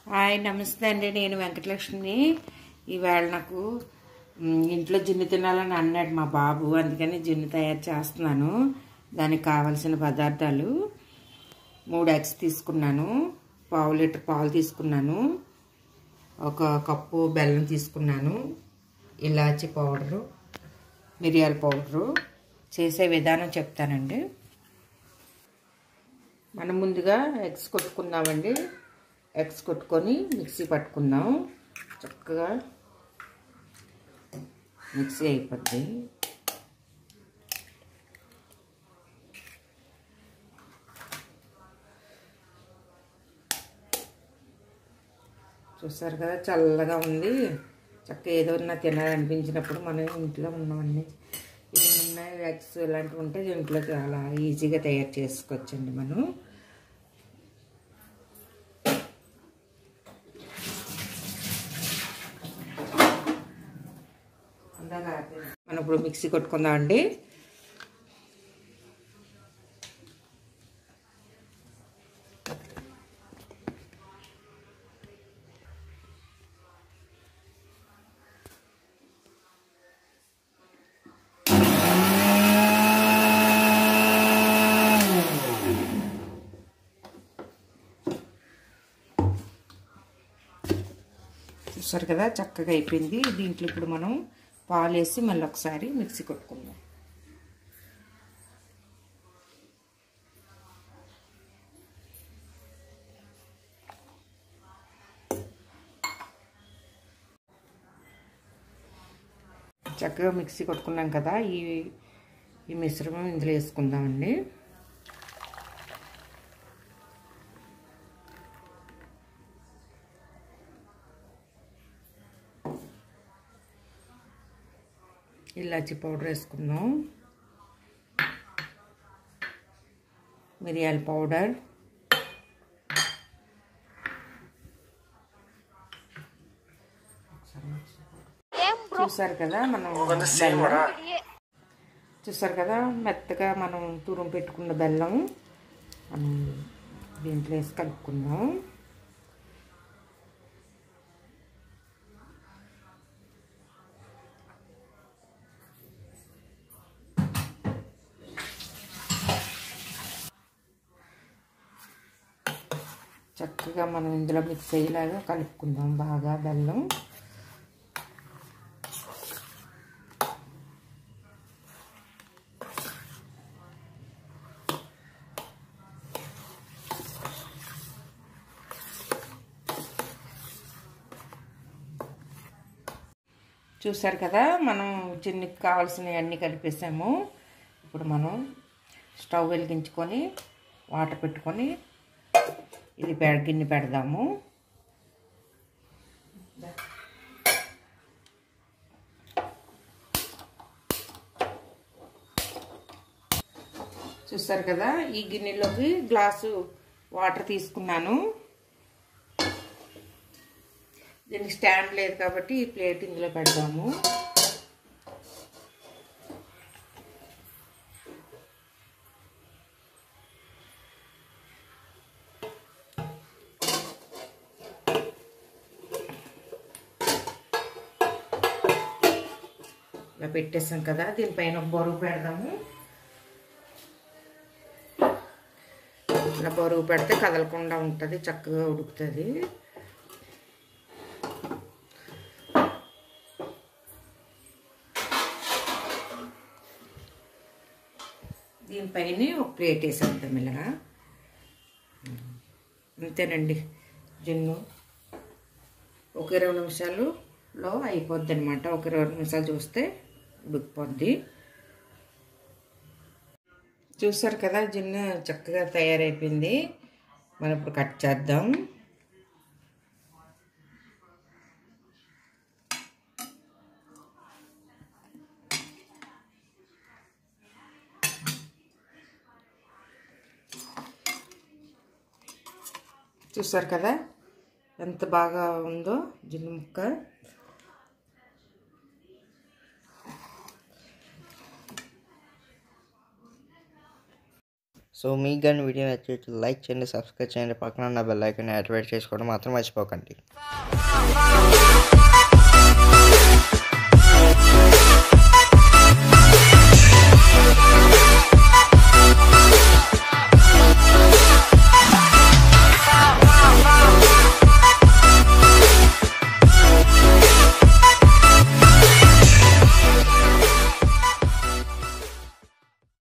hi నమస్తే అండి నేను వెంకటలక్ష్మిని ఈవేళ నాకు మ్, ఇంట్లో జిన్ను తినాలని అన్నాడు మా బాబు అందుకని జిన్ను తయారు చేస్తున్నాను దానికి కావలసిన పదార్థాలు మూడు ఎగ్స్ తీసుకున్నాను పావు లీటర్ పాలు తీసుకున్నాను ఒక కప్పు బెల్లం తీసుకున్నాను ఇలాచి పౌడరు మిరియాల పౌడరు చేసే విధానం చెప్తానండి మనం ముందుగా ఎగ్స్ కొట్టుకుందామండి ఎగ్స్ కొట్టుకొని మిక్సీ పట్టుకుందాం చక్కగా మిక్సీ అయిపోద్ది చూసారు కదా చల్లగా ఉంది చక్కగా ఏదైనా తినాలనిపించినప్పుడు మనం ఇంట్లో ఉన్నవన్నీ ఏమన్నా ఎగ్స్ ఇలాంటివి ఉంటే ఇంట్లో చాలా ఈజీగా తయారు చేసుకోవచ్చండి మనం మనం ఇప్పుడు మిక్సీ కొట్టుకుందాం అండి చూసారు కదా చక్కగా అయిపోయింది దీంట్లో ఇప్పుడు మనం పాలు వేసి మళ్ళీ ఒకసారి మిక్సీ కొట్టుకుందాం చక్కగా మిక్సీ కొట్టుకున్నాం కదా ఈ ఈ మిశ్రమం ఇందులో వేసుకుందామండి ఇలాచి పౌడర్ వేసుకుందాం మిరియాల పౌడర్ చూసారు కదా మనం బెల్లం చూసారు కదా మెత్తగా మనం తురుము పెట్టుకున్న బెల్లం మనం దీంట్లో వేసి కలుపుకుందాం చక్కగా మనం ఇందులో మిక్స్ అయ్యేలాగా కలుపుకుందాం బాగా బెల్లం చూసారు కదా మనం చిన్నకి కావాల్సినవి అన్నీ కలిపేసాము ఇప్పుడు మనం స్టవ్ వెలిగించుకొని వాటర్ పెట్టుకొని ఇది పెడ గిన్నె పెడదాము చూస్తారు కదా ఈ గిన్నెలోకి గ్లాసు వాటర్ తీసుకున్నాను దీనికి స్టాండ్ లేదు కాబట్టి ఈ ప్లేట్ ఇందులో పెడదాము ఇలా పెట్టేసాం కదా దీనిపైన ఒక బరువు పెడదాము ఇలా బరువు పెడితే కదలకుండా ఉంటుంది చక్కగా ఉడుకుతుంది దీనిపైన ఒక ప్లేట్ వేసేద్దాం ఇలాగా అంతేనండి జున్ను ఒక ఇరవై నిమిషాలులో అయిపోద్ది అనమాట ఒక ఇరవై నిమిషాలు చూస్తే ఉడికిపోద్ది చూసారు కదా జున్ను చక్కగా తయారైపోయింది మనం ఇప్పుడు కట్ చేద్దాం చూసారు కదా ఎంత బాగా ఉందో జున్ను ముక్క సో మీకు కానీ వీడియో నచ్చితే లైక్ చేయండి సబ్స్క్రైబ్ చేయండి పక్కన ఉన్న బెల్ ఐకాన్ యాక్టివేట్ చేసుకోవడం మాత్రం మర్చిపోకండి